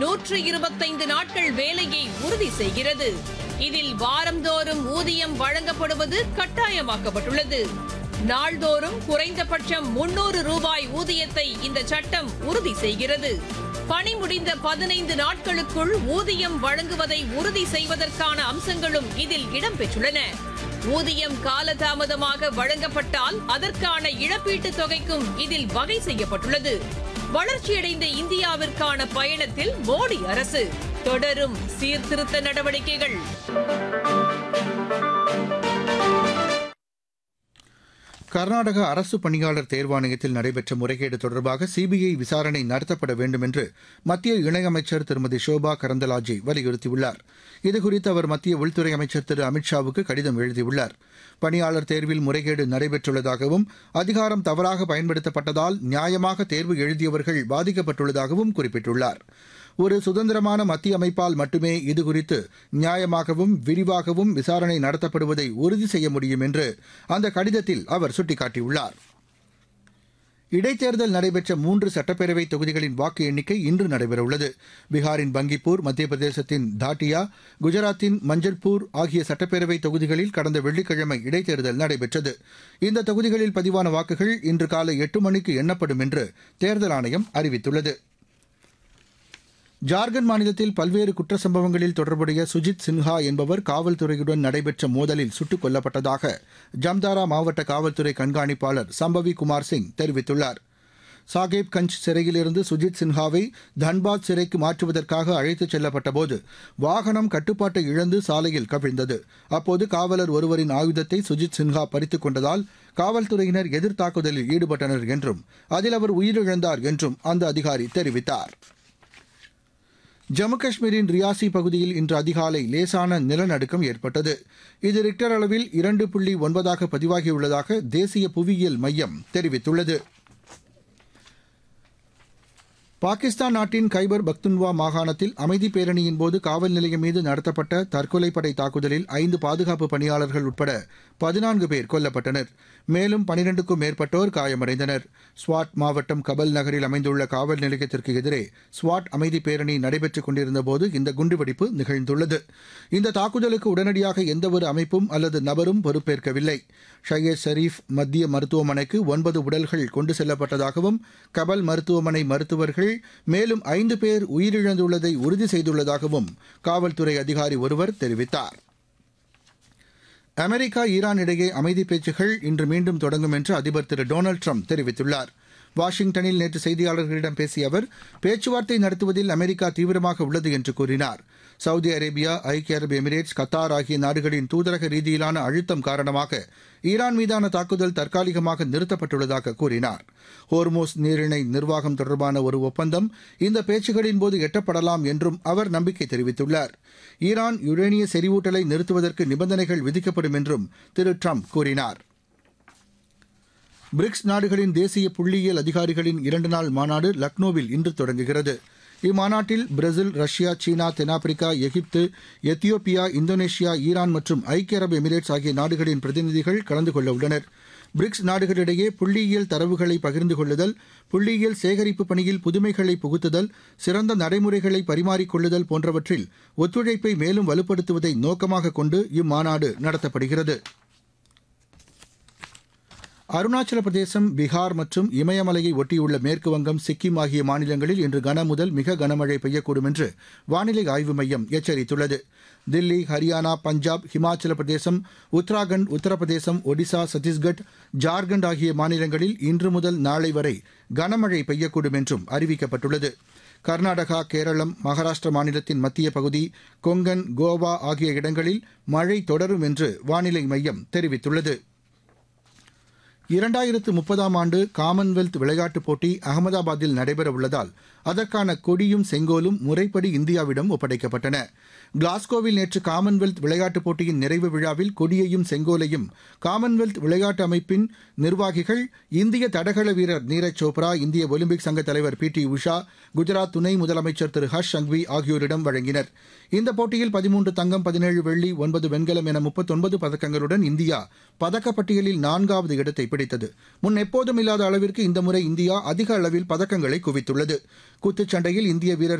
நூற்று இருபத்தைந்து நாட்கள் வேலையை உறுதி செய்கிறது இதில் வாரந்தோறும் ஊதியம் வழங்கப்படுவது கட்டாயமாக்கப்பட்டுள்ளது நாள்தோறும் குறைந்தபட்சம் முன்னூறு ரூபாய் ஊதியத்தை இந்த சட்டம் உறுதி செய்கிறது பணி முடிந்த பதினைந்து நாட்களுக்குள் ஊதியம் வழங்குவதை உறுதி செய்வதற்கான அம்சங்களும் இதில் இடம்பெற்றுள்ளன ஊதியம் காலதாமதமாக வழங்கப்பட்டால் அதற்கான இழப்பீட்டுத் தொகைக்கும் இதில் வகை செய்யப்பட்டுள்ளது வளர்ச்சியடைந்த இந்தியாவிற்கான பயணத்தில் மோடி அரசு தொடரும் சீர்திருத்த நடவடிக்கைகள் கர்நாடக அரசு பணியாளர் தேர்வாணையத்தில் நடைபெற்ற முறைகேடு தொடர்பாக சிபிஐ விசாரணை நடத்தப்பட வேண்டும் என்று மத்திய இணையமைச்சர் திருமதி ஷோபா கரந்தலாஜே வலியுறுத்தியுள்ளார் இதுகுறித்து அவர் மத்திய உள்துறை அமைச்சர் திரு அமித்ஷாவுக்கு கடிதம் எழுதியுள்ளார் பணியாளர் தேர்வில் முறைகேடு நடைபெற்றுள்ளதாகவும் அதிகாரம் தவறாக பயன்படுத்தப்பட்டதால் நியாயமாக தேர்வு எழுதியவர்கள் பாதிக்கப்பட்டுள்ளதாகவும் குறிப்பிட்டுள்ளார் ஒரு சுதந்திரமான மத்திய அமைப்பால் மட்டுமே இதுகுறித்து நியாயமாகவும் விரிவாகவும் விசாரணை நடத்தப்படுவதை உறுதி செய்ய முடியும் என்று அந்த கடிதத்தில் அவர் சுட்டிக்காட்டியுள்ளார் இடைத்தேர்தல் நடைபெற்ற மூன்று சட்டப்பேரவை தொகுதிகளின் வாக்கு எண்ணிக்கை இன்று நடைபெறவுள்ளது பீகாரின் பங்கிப்பூர் மத்திய பிரதேசத்தின் தாட்டியா குஜராத்தின் மஞ்சள்பூர் ஆகிய சட்டப்பேரவை தொகுதிகளில் கடந்த வெள்ளிக்கிழமை இடைத்தேர்தல் நடைபெற்றது இந்த தொகுதிகளில் பதிவான வாக்குகள் இன்று காலை எட்டு மணிக்கு எண்ணப்படும் என்று தேர்தல் ஆணையம் அறிவித்துள்ளது ஜார்க்கண்ட் மாநிலத்தில் பல்வேறு குற்ற சம்பவங்களில் தொடர்புடைய சுஜித் சின்ஹா என்பவர் காவல்துறையுடன் நடைபெற்ற மோதலில் சுட்டுக் கொல்லப்பட்டதாக ஜம்தாரா மாவட்ட காவல்துறை கண்காணிப்பாளர் சம்பவி குமார் சிங் தெரிவித்துள்ளார் சாகேப் கஞ்ச் சிறையிலிருந்து சுஜித் சின்ஹாவை தன்பாத் சிறைக்கு மாற்றுவதற்காக அழைத்துச் செல்லப்பட்டபோது வாகனம் கட்டுப்பாட்டை இழந்து சாலையில் கவிழ்ந்தது அப்போது காவலர் ஒருவரின் ஆயுதத்தை சுஜித் சின்ஹா பறித்துக் கொண்டதால் காவல்துறையினர் எதிர்த்தாக்குதலில் ஈடுபட்டனர் என்றும் அதில் அவர் உயிரிழந்தார் என்றும் அந்த அதிகாரி தெரிவித்தார் ஜம்மு காஷ்மீரின் ரியாசி பகுதியில் இன்று அதிகாலை லேசான நிலநடுக்கம் ஏற்பட்டது இது ரிக்டர் அளவில் இரண்டு புள்ளி ஒன்பதாக பதிவாகியுள்ளதாக தேசிய புவியியல் மையம் தெரிவித்துள்ளது பாகிஸ்தான் நாட்டின் கைபர் பக்துன்வா மாகாணத்தில் அமைதி பேரணியின் போது காவல் நிலையம் மீது நடத்தப்பட்ட தற்கொலைப்படை தாக்குதலில் ஐந்து பாதுகாப்பு பணியாளர்கள் உட்பட பதினான்கு பேர் கொல்லப்பட்டனர் மேலும் பனிரெண்டுக்கும் மேற்பட்டோர் காயமடைந்தனர் ஸ்வாட் மாவட்டம் கபல் நகரில் அமைந்துள்ள காவல் நிலையத்திற்கு எதிரே ஸ்வாட் அமைதி பேரணி நடைபெற்றுக் கொண்டிருந்தபோது இந்த குண்டுவெடிப்பு நிகழ்ந்துள்ளது இந்த தாக்குதலுக்கு உடனடியாக எந்தவொரு அமைப்பும் அல்லது நபரும் பொறுப்பேற்கவில்லை ஷையத் ஷரீப் மத்திய மருத்துவமனைக்கு ஒன்பது உடல்கள் கொண்டு செல்லப்பட்டதாகவும் கபல் மருத்துவமனை மருத்துவர்கள் மேலும் ஐந்து பேர் உயிரிழந்துள்ளதை உறுதி செய்துள்ளதாகவும் காவல்துறை அதிகாரி ஒருவர் தெரிவித்தார் அமெரிக்கா ஈரான் இடையே அமைதி பேச்சுகள் இன்று மீண்டும் தொடங்கும் என்று அதிபர் திரு டொனால்டு ட்ரம்ப் தெரிவித்துள்ளார் வாஷிங்டனில் நேற்று செய்தியாளர்களிடம் பேசிய அவர் பேச்சுவார்த்தை நடத்துவதில் அமெரிக்கா தீவிரமாக உள்ளது என்று கூறினார் சவுதி அரேபியா ஐக்கிய அரபு எமிரேட்ஸ் கத்தார் ஆகிய நாடுகளின் தூதரக ரீதியிலான அழுத்தம் காரணமாக ஈரான் மீதான தாக்குதல் தற்காலிகமாக நிறுத்தப்பட்டுள்ளதாக கூறினார் ஹோர்மோஸ் நீரிணை நிர்வாகம் தொடர்பான ஒரு ஒப்பந்தம் இந்த பேச்சுகளின் போது எட்டப்படலாம் என்றும் அவர் நம்பிக்கை தெரிவித்துள்ளார் ஈரான் யுரேனிய செறிவூட்டலை நிறுத்துவதற்கு நிபந்தனைகள் விதிக்கப்படும் என்றும் திரு ட்ரம்ப் கூறினார் பிரிக்ஸ் நாடுகளின் தேசிய புள்ளியியல் அதிகாரிகளின் இரண்டு நாள் மாநாடு லக்னோவில் இன்று தொடங்குகிறது இம்மாநாட்டில் பிரேசில் ரஷ்யா சீனா தென்னாப்பிரிக்கா எகிப்து எத்தியோப்பியா இந்தோனேஷியா ஈரான் மற்றும் ஐக்கிய அரபு எமிரேட்ஸ் ஆகிய நாடுகளின் பிரதிநிதிகள் கலந்து கொள்ள உள்ளனர் பிரிக்ஸ் நாடுகளிடையே புள்ளியியல் தரவுகளை பகிர்ந்து கொள்ளுதல் புள்ளியியல் சேகரிப்பு பணியில் புதுமைகளை புகுத்துதல் சிறந்த நடைமுறைகளை பரிமாறிக்கொள்ளுதல் போன்றவற்றில் ஒத்துழைப்பை மேலும் வலுப்படுத்துவதை நோக்கமாக கொண்டு இம்மாநாடு நடத்தப்படுகிறது அருணாச்சல பிரதேசம் பீகார் மற்றும் இமயமலையை ஒட்டியுள்ள மேற்குவங்கம் சிக்கிம் ஆகிய மாநிலங்களில் இன்று கன முதல் மிக கனமழை பெய்யக்கூடும் என்று வானிலை ஆய்வு மையம் எச்சரித்துள்ளது தில்லி ஹரியானா பஞ்சாப் ஹிமாச்சல பிரதேசம் உத்தராகண்ட் உத்தரப்பிரதேசம் ஒடிசா சத்தீஸ்கட் ஜார்க்கண்ட் ஆகிய மாநிலங்களில் இன்று முதல் நாளை வரை கனமழை பெய்யக்கூடும் என்றும் அறிவிக்கப்பட்டுள்ளது கர்நாடகா கேரளம் மகாராஷ்டிர மாநிலத்தின் மத்திய பகுதி கொங்கன் கோவா ஆகிய இடங்களில் மழை தொடரும் என்று வானிலை மையம் தெரிவித்துள்ளது இரண்டாயிரத்து முப்பதாம் ஆண்டு காமன்வெல்த் விளையாட்டுப் போட்டி அகமதாபாத்தில் நடைபெற உள்ளதால் அதற்கான கொடியும் செங்கோலும் முறைப்படி இந்தியாவிடம் ஒப்படைக்கப்பட்டன கிளாஸ்கோவில் நேற்று காமன்வெல்த் விளையாட்டுப் போட்டியின் நிறைவு விழாவில் கொடியையும் செங்கோலையும் காமன்வெல்த் விளையாட்டு அமைப்பின் நிர்வாகிகள் இந்திய தடகள வீரர் நீரஜ் சோப்ரா இந்திய ஒலிம்பிக் சங்க தலைவர் பி டி உஷா குஜராத் துணை முதலமைச்சர் திரு ஹர்ஷ் சங்வி ஆகியோரிடம் வழங்கினர் இந்த போட்டியில் பதிமூன்று தங்கம் பதினேழு வெள்ளி ஒன்பது வெண்கலம் என முப்பத்தொன்பது பதக்கங்களுடன் இந்தியா பதக்கப்பட்டியலில் நான்காவது இடத்தை பிடித்தது முன் எப்போதும் இல்லாத அளவிற்கு இந்த முறை இந்தியா அதிக அளவில் பதக்கங்களை குவித்துள்ளது குத்துச்சண்டையில் இந்திய வீரர்கள்